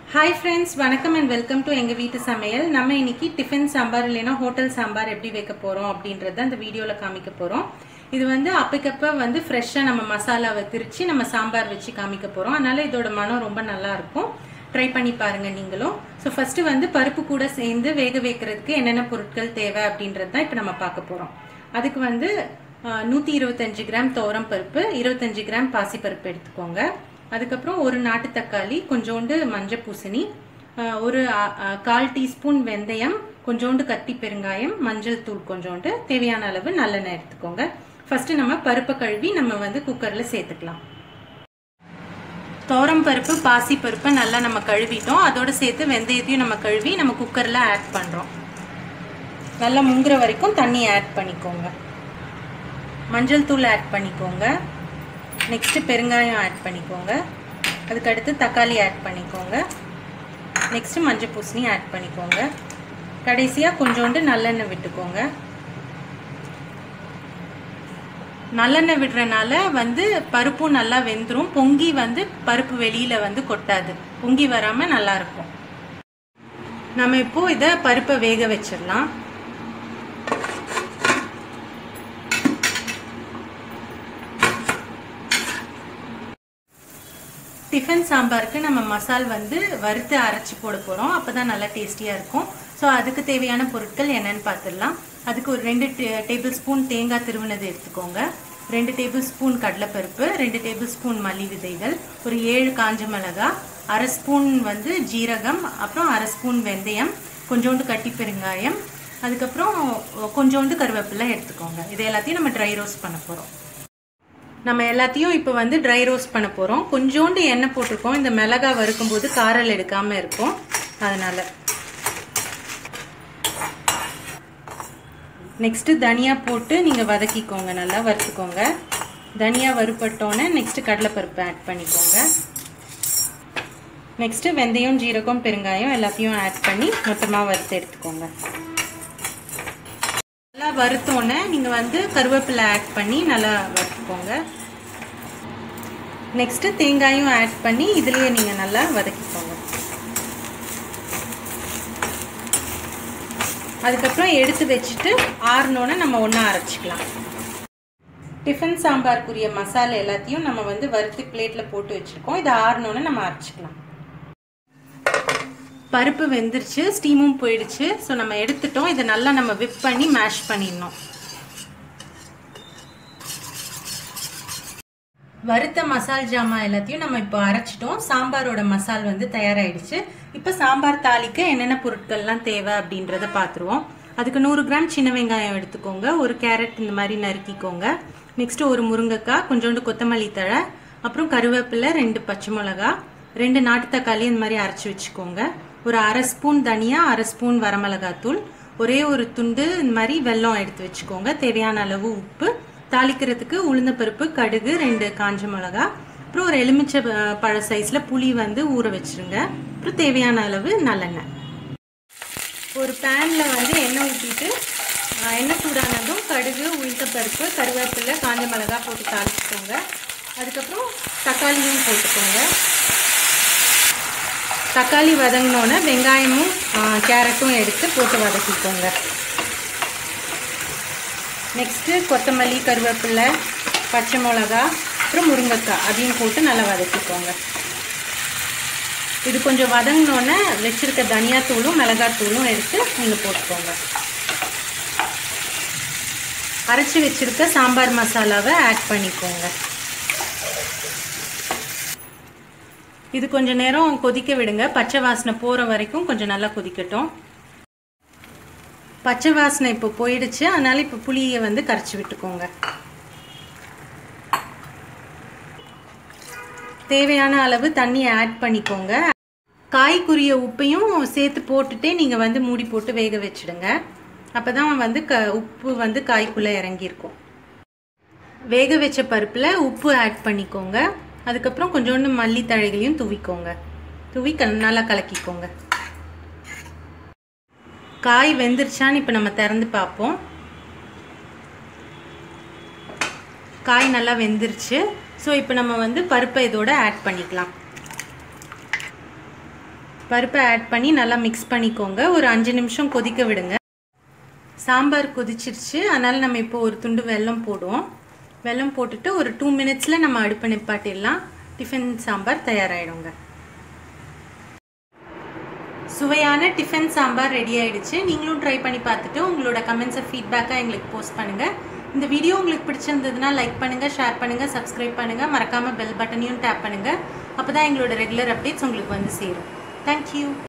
hi friends வணக்கம் and welcome to எங்கள் வீட்டு சமையல் நம்ம இன்னைக்கு டிஃபன் சாம்பார் இல்லைன்னா ஹோட்டல் சாம்பார் எப்படி வைக்க போகிறோம் அப்படின்றத இந்த வீடியோவில் காமிக்க போகிறோம் இது வந்து அப்பக்கப்ப வந்து ஃப்ரெஷ்ஷாக நம்ம மசாலாவை திரிச்சு நம்ம சாம்பார் வச்சு காமிக்க போகிறோம் அதனால இதோட மனம் ரொம்ப நல்லா இருக்கும் ட்ரை பண்ணி பாருங்க நீங்களும் ஸோ ஃபர்ஸ்ட் வந்து பருப்பு கூட சேர்ந்து வேக வைக்கிறதுக்கு என்னென்ன பொருட்கள் தேவை அப்படின்றது தான் இப்போ நம்ம பார்க்க போகிறோம் அதுக்கு வந்து நூற்றி இருபத்தஞ்சு கிராம் துவரம் பருப்பு இருபத்தஞ்சு கிராம் பாசிப்பருப்பு எடுத்துக்கோங்க அதுக்கப்புறம் ஒரு நாட்டு தக்காளி கொஞ்சோண்டு மஞ்சள் பூசணி ஒரு கால் டீஸ்பூன் வெந்தயம் கொஞ்சோண்டு கட்டி பெருங்காயம் மஞ்சள் தூள் கொஞ்சோண்டு தேவையான அளவு நல்லெண்ணெய் எடுத்துக்கோங்க ஃபர்ஸ்ட் நம்ம பருப்பை கழுவி நம்ம வந்து குக்கரில் சேர்த்துக்கலாம் தோரம் பருப்பு பாசி பருப்பை நல்லா நம்ம கழுவிட்டோம் அதோட சேர்த்து வெந்தயத்தையும் நம்ம கழுவி நம்ம குக்கரில் ஆட் பண்ணுறோம் நல்லா முங்குற வரைக்கும் தண்ணி ஆட் பண்ணிக்கோங்க மஞ்சள் தூள் ஆட் பண்ணிக்கோங்க நெக்ஸ்ட்டு பெருங்காயம் ஆட் பண்ணிக்கோங்க அதுக்கடுத்து தக்காளி ஆட் பண்ணிக்கோங்க நெக்ஸ்ட்டு மஞ்சள் பூசணி ஆட் பண்ணிக்கோங்க கடைசியாக கொஞ்சோண்டு நல்லெண்ணெய் விட்டுக்கோங்க நல்லெண்ணெய் விடுறனால வந்து பருப்பும் நல்லா வெந்துடும் பொங்கி வந்து பருப்பு வெளியில் வந்து கொட்டாது பொங்கி வராமல் நல்லாயிருக்கும் நம்ம இப்போ இதை பருப்பை வேக வச்சிடலாம் டிஃபன் சாம்பாருக்கு நம்ம மசால் வந்து வறுத்து அரைச்சி போட போகிறோம் அப்போ தான் நல்லா டேஸ்டியாக இருக்கும் ஸோ அதுக்கு தேவையான பொருட்கள் என்னென்னு பார்த்துடலாம் அதுக்கு ஒரு ரெண்டு டேபிள் ஸ்பூன் தேங்காய் திருவினது எடுத்துக்கோங்க ரெண்டு டேபிள் ஸ்பூன் கடலைப்பருப்பு ரெண்டு டேபிள் ஸ்பூன் மல்லி விதைகள் ஒரு ஏழு காஞ்ச மிளகா அரை ஸ்பூன் வந்து ஜீரகம் அப்புறம் அரை ஸ்பூன் வெந்தயம் கொஞ்சோண்டு கட்டி பெருங்காயம் அதுக்கப்புறம் கொஞ்சோண்டு கருவேப்பிலை எடுத்துக்கோங்க இது எல்லாத்தையும் நம்ம ட்ரை ரோஸ்ட் பண்ண போகிறோம் நம்ம எல்லாத்தையும் இப்போ வந்து ட்ரை ரோஸ்ட் பண்ண போகிறோம் கொஞ்சோண்டு எண்ணெய் போட்டிருக்கோம் இந்த மிளகா வறுக்கும்போது காரல் எடுக்காமல் இருக்கும் அதனால் நெக்ஸ்ட்டு தனியா போட்டு நீங்கள் வதக்கிக்கோங்க நல்லா வறுத்துக்கோங்க தனியா வறுப்பட்டோன்னே நெக்ஸ்ட்டு கடலைப்பருப்பு ஆட் பண்ணிக்கோங்க நெக்ஸ்ட்டு வெந்தயம் ஜீரகம் பெருங்காயம் எல்லாத்தையும் ஆட் பண்ணி மொத்தமாக வறுத்து எடுத்துக்கோங்க நல்லா வறுத்தோன்னே நீங்கள் வந்து கருவேப்பிலை ஆட் பண்ணி நல்லா வறுத்துக்கோங்க நெக்ஸ்ட்டு தேங்காயும் ஆட் பண்ணி இதுலேயே நீங்கள் நல்லா வதக்கிக்கோங்க அதுக்கப்புறம் எடுத்து வச்சுட்டு ஆறினோன்னே நம்ம ஒன்றா அரைச்சிக்கலாம் டிஃபன் சாம்பாருக்குரிய மசாலா எல்லாத்தையும் நம்ம வந்து வறுத்து பிளேட்டில் போட்டு வச்சுருக்கோம் இதை ஆறினோன்னே நம்ம அரைச்சிக்கலாம் பருப்பு வெந்துருச்சு ஸ்டீமும் போயிடுச்சு ஸோ நம்ம எடுத்துட்டோம் இதை நல்லா நம்ம விப் பண்ணி மேஷ் பண்ணிடணும் வறுத்த மசால் ஜாமா எல்லாத்தையும் நம்ம இப்போ அரைச்சிட்டோம் சாம்பாரோட மசால் வந்து தயாராகிடுச்சு இப்போ சாம்பார் தாளிக்க என்னென்ன பொருட்கள்லாம் தேவை அப்படின்றத பார்த்துருவோம் அதுக்கு நூறு கிராம் சின்ன வெங்காயம் எடுத்துக்கோங்க ஒரு கேரட் இந்த மாதிரி நறுக்கிக்கோங்க நெக்ஸ்ட் ஒரு முருங்கைக்காய் கொஞ்சோண்டு கொத்தமல்லி தழை அப்புறம் கருவேப்பிலை ரெண்டு பச்சை மிளகா ரெண்டு நாட்டு தக்காளி இந்த மாதிரி அரைச்சி வச்சுக்கோங்க ஒரு அரை ஸ்பூன் தனியா அரை ஸ்பூன் வரமிளகாத்தூள் ஒரே ஒரு துண்டு இந்த மாதிரி வெல்லம் எடுத்து வச்சுக்கோங்க தேவையான அளவு உப்பு தாளிக்கிறதுக்கு உளுந்தப்பருப்பு கடுகு ரெண்டு காஞ்ச மிளகா அப்புறம் ஒரு எலுமிச்சை பழ சைஸில் புளி வந்து ஊற வச்சுருங்க அப்புறம் தேவையான அளவு நல்லெண்ணெய் ஒரு பேனில் வந்து எண்ணெய் ஊற்றிட்டு எண்ணெய் சூடானதும் கடுகு உளுந்தப்பருப்பு கருவேப்பிலை காஞ்ச மிளகா போட்டு தாளிச்சுக்கோங்க அதுக்கப்புறம் தக்காளியும் போட்டுக்கோங்க தக்காளி வதங்கினோன்னே வெங்காயமும் கேரட்டும் எடுத்து போட்டு வதக்கிக்கோங்க நெக்ஸ்ட்டு கொத்தமல்லி கருவேப்பிலை பச்சை மிளகா அப்புறம் முருங்கைக்காய் அதையும் போட்டு நல்லா வதக்கிக்கோங்க இது கொஞ்சம் வதங்கினோன்னே வச்சுருக்க தனியாத்தூளும் மிளகாத்தூளும் எடுத்து நீங்கள் போட்டுக்கோங்க அரைச்சி வச்சுருக்க சாம்பார் மசாலாவை ஆட் பண்ணிக்கோங்க இது கொஞ்சம் நேரம் கொதிக்க விடுங்க பச்சை வாசனை போகிற வரைக்கும் கொஞ்சம் நல்லா கொதிக்கட்டும் பச்சை வாசனை இப்போ போயிடுச்சு அதனால இப்போ புளியை வந்து கரைச்சி விட்டுக்கோங்க தேவையான அளவு தண்ணி ஆட் பண்ணிக்கோங்க காய்க்குரிய உப்பையும் சேர்த்து போட்டுட்டே நீங்கள் வந்து மூடி போட்டு வேக வச்சுடுங்க அப்போ தான் வந்து க உப்பு வந்து காய்க்குள்ளே இறங்கியிருக்கும் வேக வச்ச பருப்பில் உப்பு ஆட் பண்ணிக்கோங்க அதுக்கப்புறம் கொஞ்சோண்டு மல்லி தழைகளையும் துவிக்கோங்க துவி க நல்லா கலக்கிக்கோங்க காய் வெந்துருச்சான்னு இப்போ நம்ம திறந்து பார்ப்போம் காய் நல்லா வெந்துருச்சு ஸோ இப்போ நம்ம வந்து பருப்பை இதோட ஆட் பண்ணிக்கலாம் பருப்பை ஆட் பண்ணி நல்லா மிக்ஸ் பண்ணிக்கோங்க ஒரு அஞ்சு நிமிஷம் கொதிக்க விடுங்க சாம்பார் கொதிச்சிருச்சு அதனால் நம்ம இப்போ ஒரு துண்டு வெல்லம் போடுவோம் வெல்லம் போட்டுட்டு ஒரு டூ மினிட்ஸில் நம்ம அடுப்பை நிப்பாட்டிடலாம் டிஃபன் சாம்பார் தயாராகிடுங்க சுவையான டிஃபன் சாம்பார் ரெடி ஆயிடுச்சு நீங்களும் ட்ரை பண்ணி பார்த்துட்டு உங்களோட கமெண்ட்ஸை ஃபீட்பேக்காக எங்களுக்கு போஸ்ட் பண்ணுங்கள் இந்த வீடியோ உங்களுக்கு பிடிச்சிருந்ததுன்னா லைக் பண்ணுங்கள் ஷேர் பண்ணுங்கள் சப்ஸ்கிரைப் பண்ணுங்கள் மறக்காமல் பெல் பட்டனையும் டேப் பண்ணுங்கள் அப்போ தான் எங்களோட ரெகுலர் அப்டேட்ஸ் உங்களுக்கு வந்து சேரும் தேங்க்யூ